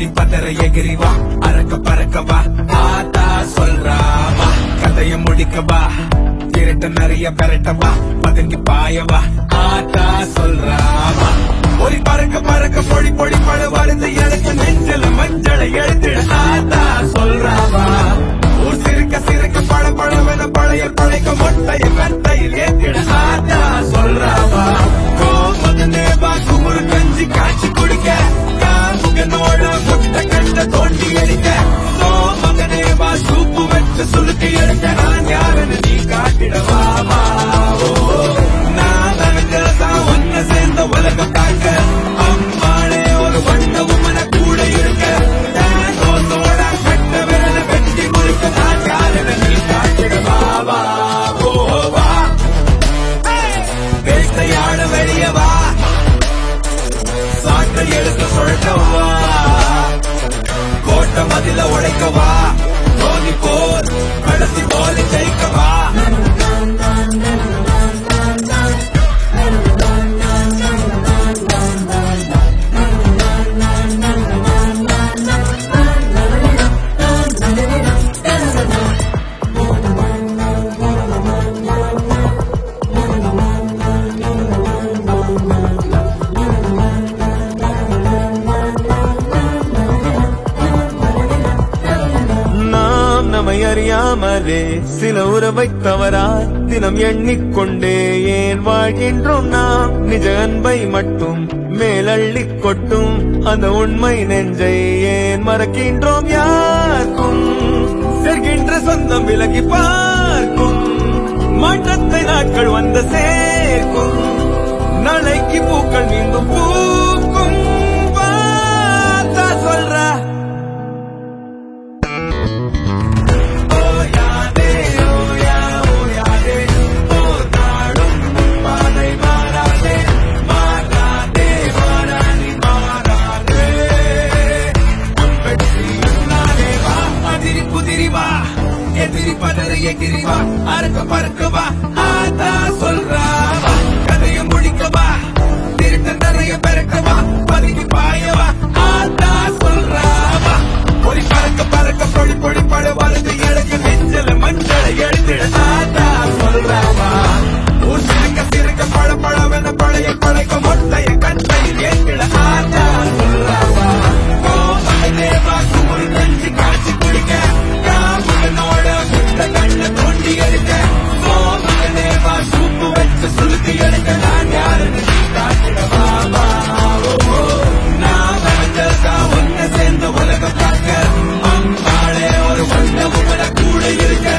எதிரி பதற எகிரி வா அறக்க பறக்க வா ஆத்தா சொல்றா வா கதைய முடிக்க வா திருட்ட நிறைய பெரட்ட வா பதுங்கி பாய வா ஆத்தா சொல்றா வா பொறி பறக்க பறக்க பொடி பொடி பழ வருது எனக்கு நெஞ்சல மஞ்சளை எழுத்திட ஆத்தா சொல்றா வா ஊர் சிரிக்க சிரிக்க பழ பழவென பழைய பழைக்க மொட்டைய கட்டையில் ஏத்திட ஆத்தா சொல்றா வா கோமதனே வா குமுறு கஞ்சி காய்ச்சி குடிக்க காமுகனோட முட்டை கண்ட தோண்டி அடிக்க சோமகனே வா சூப்பு வச்சு சுருட்டி எடுக்க நான் யாருன்னு நீ காட்டிடவா வா ஓ, நான் நினைக்கிறதான் ஒன்ன சேர்ந்த உலகம் காக்க அம்மாளே ஒரு வண்ண உமன கூட இருக்க தோசோட கட்ட விரல வெட்டி முழுக்க நான் யாருன்னு நீ காட்டிடவா வா ஓ வா வேட்டையாட வெளிய வா சாட்டை எடுத்து சுழட்டவா கோட்டை மதில உடைக்கவா தோனி போர் கடைசி போலி ஜெயிக்கவா நாம் நம்மை அறியாமலே சில உறவை தவறாய் தினம் எண்ணிக்கொண்டே ஏன் வாழ்கின்றோம் நாம் நிஜ அன்பை மட்டும் மேலள்ளிக் கொட்டும் அந்த உண்மை நெஞ்சை ஏன் மறக்கின்றோம் யாருக்கும் செல்கின்ற சொந்தம் விலகி பார்க்கும் மாற்றத்தை நாட்கள் வந்து சேர்க்கும் நாளைக்கு பூக்கள் மீண்டும் பூக்கும் பார்த்தா சொல்ற ஓயாதே ஓயா ஓயாதே போராடும் பாதை மாறாதே மாறாதே மாறானி மாறாதே உன் வெற்றி உன்னாலே வா அதிரி குதிரி வா எதிரி பதற எகிரி வா அறுக்க பறக்க வா ஆத்தா சொல்றா வா கதையை முடிக்க வா திருட்ட நிறைய பெருக்க வா பதுங்கி பாய வா ஆத்தா சொல்றா வா பொறி பறக்க பறக்க பொடி பொடி பட வருது எனக்கு நெஞ்சல மஞ்சளை எழுதிட ஆத்தா சொல்றா வா ஊர் சிரிக்க சிரிக்க பழ பழவென பழைய பழைக்க மொட்டைய கட்டையில் ஏற்றிட ஆத்தா சொல்றா வா கோமகனே வா குமுறு கஞ்சி காய்ச்சி குடிக்க காமுகனோட முட்டை கண்ண தோண்டி எடுக்க கோமகனே வா சூப்பு வச்சு சுருட்டி எடுக்க நான் யாருன்னு நீ காட்டிடவா வா ஓ, ஓ. நான் வளர்ந்ததா ஒன்ன சேர்ந்த உலகம் பார்க்க அம்மாளே ஒரு வண்ண உமன கூட இருக்க